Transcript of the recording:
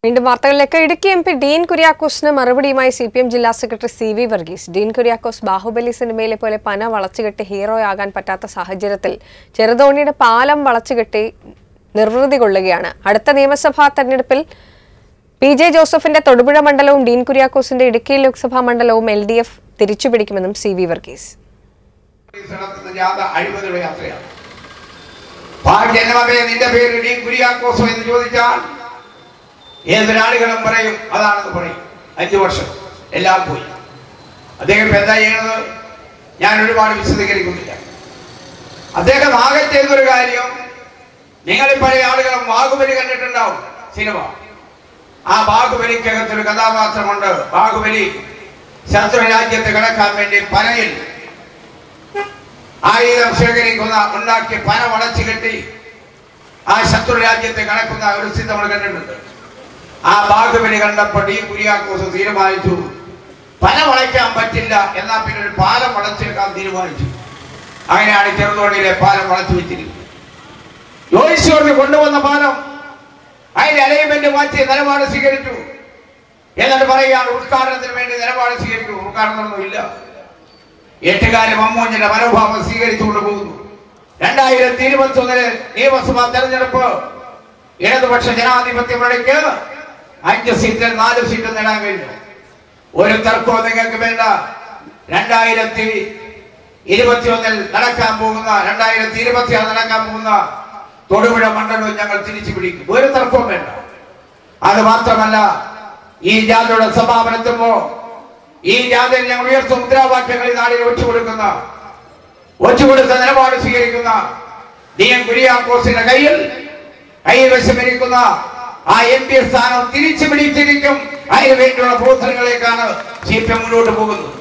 വീണ്ടും വാർത്തകളിലേക്ക് Idukki M P Dean കുര്യാക്കോസിന് മറുപടിയുമായി സി പി എം ജില്ലാ സെക്രട്ടറി സി വി വർഗീസ് ഡീൻ കുര്യാക്കോസ് ബാഹുബലി സിനിമയിലെ പോലെ പന വളച്ചുകെട്ടി ഹീറോയാകാൻ പറ്റാത്ത സാഹചര്യത്തിൽ ചെറുതോണിയുടെ പാലം വളച്ചുകെട്ടി നിർവൃതി കൊള്ളുകയാണ് അടുത്ത നിയമസഭാ തെരഞ്ഞെടുപ്പിൽ പി ജെ ജോസഫിന്റെ തൊടുപുഴ മണ്ഡലവും ഡീൻ കുര്യാക്കോസിന്റെ ഇടുക്കി ലോക്സഭാ മണ്ഡലവും എൽ ഡി എഫ് തിരിച്ചുപിടിക്കുമെന്നും സി വി വർഗീസ് പോലീസ് നടത്തുന്ന ജാഥ അഴിമതിയുടെ യാത്രയാണ് ഭാഗ്യനമേ നിന്റെ പേര് ഡി കുര്യാക്കോസോ എന്ന് ചോദിച്ചാൽ ഏതൊരാളുകളും പറയും അതാണെന്ന് പറയും അഞ്ചു വർഷം എല്ലാം പോയി അദ്ദേഹം ഇപ്പൊ എന്താ ചെയ്യുന്നത് ഞാൻ ഒരുപാട് വിശദീകരിക്കുന്നില്ല അദ്ദേഹം ആകെ ചെയ്തൊരു കാര്യം നിങ്ങളിൽ പല ആളുകളും ബാഹുബലി കണ്ടിട്ടുണ്ടാവും സിനിമ ആ ബാഹുബലിക്കകത്തൊരു കഥാപാത്രമുണ്ട് ബാഹുബലി ശത്രു രാജ്യത്ത് കിടക്കാൻ വേണ്ടി പനയിൽ ആയുധം ശേഖരിക്കുന്ന ഉണ്ടാക്കി പന വളച്ചു കെട്ടി ആ ശത്രു രാജ്യത്ത് കടക്കുന്ന ഒരു സ്ഥിതി നമ്മൾ കണ്ടിട്ടുണ്ട് ആ ബാഹുബലി കണ്ടപ്പോൾ ഈ കുര്യാക്കോസ് തീരുമാനിച്ചു പന വളയ്ക്കാൻ പറ്റില്ല എന്നാൽ പിന്നെ ഒരു പാലം വളച്ചെടുക്കാൻ തീരുമാനിച്ചു അങ്ങനെയാണ് ചെറുതോണിയിലെ പാലം വളച്ചു വെച്ചിരിക്കുന്നത് യോജിച്ചോറിന് കൊണ്ടുവന്ന പാലം അതിന്റെ അലൈൻമെന്റ് മാറ്റി നിലപാട് സ്വീകരിച്ചു എന്നിട്ട് പറയുകയാണ് ഉദ്ഘാടനത്തിന് വേണ്ടി നിലപാട് സ്വീകരിച്ചു ഉദ്ഘാടനമൊന്നും ഇല്ല എട്ടുകാരി മമ്മൂഞ്ഞിന്റെ മനോഭാവം സ്വീകരിച്ചുകൊണ്ട് പോകുന്നു രണ്ടായിരത്തി ഇരുപത്തി ഒന്നില് നിയമസഭാ തെരഞ്ഞെടുപ്പ് ഇടതുപക്ഷ ജനാധിപത്യ മുന്നണിക്ക് അഞ്ച് സീറ്റിൽ നാല് സീറ്റ് നേടാൻ കഴിഞ്ഞു ഒരു തർക്കവും നിങ്ങൾക്ക് വേണ്ട രണ്ടായിരത്തി ഇരുപത്തി ഒന്നിൽ നടക്കാൻ പോകുന്ന രണ്ടായിരത്തി ഇരുപത്തി ആറ് നടക്കാൻ പോകുന്ന തൊടുപുഴ മണ്ഡലവും ഞങ്ങൾ തിരിച്ചു പിടിക്കും ഒരു തർക്കവും വേണ്ട അത് മാത്രമല്ല ഈ ജാഥയുടെ സമാപനത്തുമ്പോ ഈ ജാഥയിൽ ഞങ്ങൾ ഉയർത്തുന്ന മുദ്രാവാക്യങ്ങൾ ഈ നാടിന് ഒറ്റുകൊടുക്കുന്ന ഒറ്റുകൊടുത്ത നിലപാട് സ്വീകരിക്കുന്ന ഡി എം കുര്യാക്കോസിന്റെ കയ്യിൽ കൈവശമിരിക്കുന്ന ആ എം പി സ്ഥാനം തിരിച്ചു പിടിച്ചിരിക്കും അതിനു വേണ്ടിയുള്ള പ്രവർത്തനങ്ങളിലേക്കാണ് സി പി എം മുന്നോട്ട് പോകുന്നത്